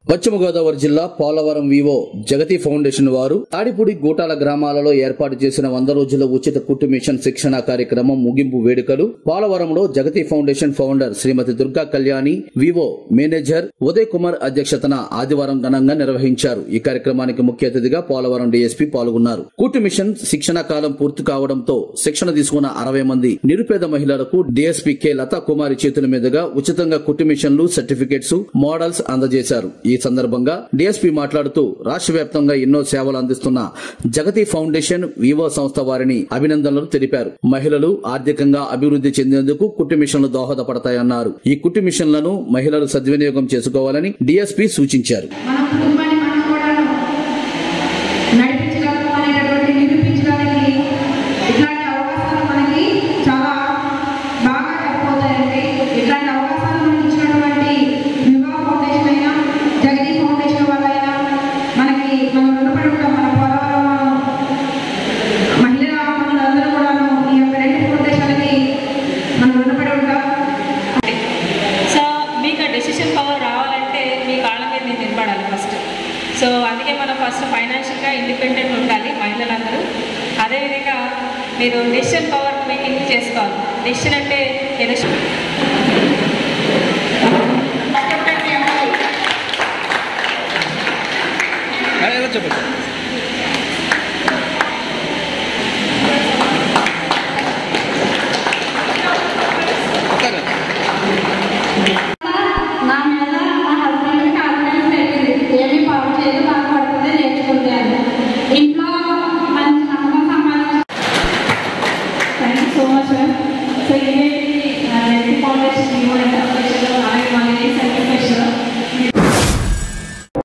పశ్చిమ గోదావరి జిల్లా పోలవరం వివో జగతి ఫౌండేషన్ వారు తాడిపూడి గూటాల గ్రామాలలో ఏర్పాటు చేసిన వంద రోజుల ఉచిత కుట్టు మిషన్ శిక్షణ కార్యక్రమం ముగింపు వేడుకలు పోలవరంలో Jagati foundation founder Shrimati Durga Kalyani Vivo manager Uday Kumar అధ్యక్షతన ఆదివారం ఘనంగా నిర్వహించారు ఈ కార్యక్రమానికి ముఖ్య అతిథిగా పోలవరం డీఎస్పీ పాల్గొన్నారు కుట్టు మిషన్ శిక్షణ కాలం పూర్తి కావడంతో శిక్షణ తీసుకున్న అరవై మంది నిరుపేద మహిళలకు డీఎస్పీ కె లతా కుమారి చేతుల మీదుగా ఉచితంగా కుట్టు మిషన్లు సర్టిఫికెట్స్ మోడల్స్ అందజేశారు ఈ సందర్భంగా డీఎస్పీ మాట్లాడుతూ రాష్ట్ర వ్యాప్తంగా ఎన్నో సేవలు అందిస్తున్న జగతి ఫౌండేషన్ వివో సంస్థ వారిని అభినందనలు తెలిపారు మహిళలు ఆర్థికంగా అభివృద్ధి చెందేందుకు కుట్టు మిషన్లు దోహదపడతాయన్నారు ఈ కుట్టు మిషన్లను మహిళలు సద్వినియోగం చేసుకోవాలని డీఎస్పీ సూచించారు మన కుటుంబాన్ని మనం కూడా నడిపించగలము అనేటటువంటి నిరూపించడానికి ఇట్లాంటి అవకాశాలు మనకి చాలా బాగా అయిపోతాయండి ఇట్లాంటి అవకాశాలు మనకి ఇచ్చినటువంటి వివాహ ఫౌండేషన్ అయినా జగదీ ఫౌండేషన్ వాళ్ళైనా మనకి మనం రుణపడి ఉంటాం మన పోలవరం మహిళా మనందరూ కూడాను ఈ యొక్క రెండు ఫౌండేషన్కి మనం రుణపడి ఉంటాం సో మీకు ఆ డెసిషన్ పవర్ రావాలంటే మీ కాళ్ళ మీద మీరు నిలబడాలి ఫస్ట్ సో అందుకే మనం ఫస్ట్ ఫైనాన్షియల్గా ఇండిపెండెంట్ ఉండాలి మహిళలందరూ అదేవిధంగా మీరు డెసిషన్ పవర్ మేకింగ్ చేసుకోవాలి డెసిషన్ అంటే ఏదో